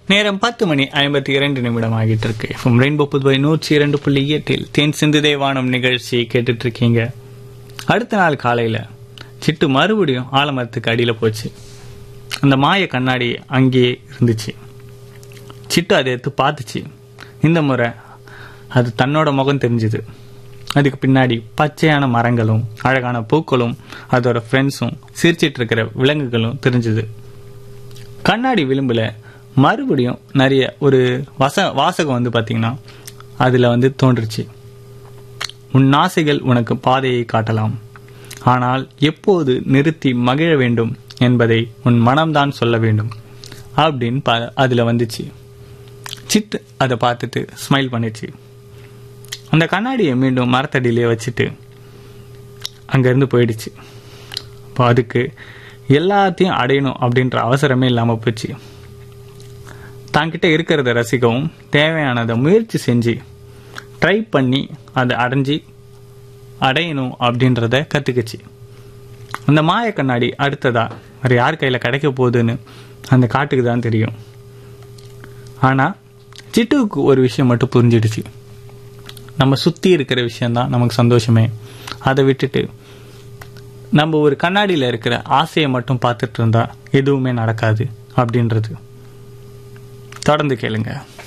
நேரம் பத்து மணி ஐம்பத்தி இரண்டு நிமிடம் ஆகிட்டு இருக்கு எஃப்எம் ரெயின்போ புதுவை நூற்றி இரண்டு புள்ளி எட்டில் தேன் சிந்துதே வானம் நிகழ்ச்சி கேட்டுட்டு இருக்கீங்க அடுத்த நாள் காலையில சிட்டு மறுபடியும் ஆலமரத்துக்கு அடியில போச்சு அந்த மாய கண்ணாடி அங்கேயே இருந்துச்சு சிட்டு அதை எடுத்து பார்த்துச்சு இந்த முறை அது தன்னோட முகம் தெரிஞ்சுது அதுக்கு பின்னாடி பச்சையான மரங்களும் அழகான பூக்களும் அதோட ஃப்ரெண்ட்ஸும் சிரிச்சிட்டு இருக்கிற விலங்குகளும் தெரிஞ்சுது கண்ணாடி விளிம்புல மறுபடியும் நிறைய ஒரு வச வாசகம் வந்து பார்த்தீங்கன்னா அதில் வந்து தோன்றுச்சு உன் ஆசைகள் உனக்கு பாதையை காட்டலாம் ஆனால் எப்போது நிறுத்தி மகிழ வேண்டும் என்பதை உன் மனம்தான் சொல்ல வேண்டும் அப்படின்னு பா அதில் வந்துச்சு சித் அதை பார்த்துட்டு ஸ்மைல் பண்ணிச்சு அந்த கண்ணாடியை மீண்டும் மரத்தடியிலே வச்சுட்டு அங்கேருந்து போயிடுச்சு அப்போ அதுக்கு எல்லாத்தையும் அடையணும் அப்படின்ற அவசரமே இல்லாமல் போச்சு தான்கிட்ட இருக்கிறத ரசிக்கவும் தேவையானதை முயற்சி செஞ்சு ட்ரை பண்ணி அதை அடைஞ்சி அடையணும் அப்படின்றத கற்றுக்குச்சு அந்த மாய கண்ணாடி அடுத்ததா வேறு யார் கையில் கிடைக்க போகுதுன்னு அந்த காட்டுக்கு தான் தெரியும் ஆனால் சிட்டுவுக்கு ஒரு விஷயம் மட்டும் புரிஞ்சிடுச்சு நம்ம சுற்றி இருக்கிற விஷயந்தான் நமக்கு சந்தோஷமே அதை விட்டுட்டு நம்ம ஒரு கண்ணாடியில் இருக்கிற ஆசையை மட்டும் பார்த்துட்டு இருந்தா எதுவுமே நடக்காது அப்படின்றது தொடர்ந்து கேளுங்க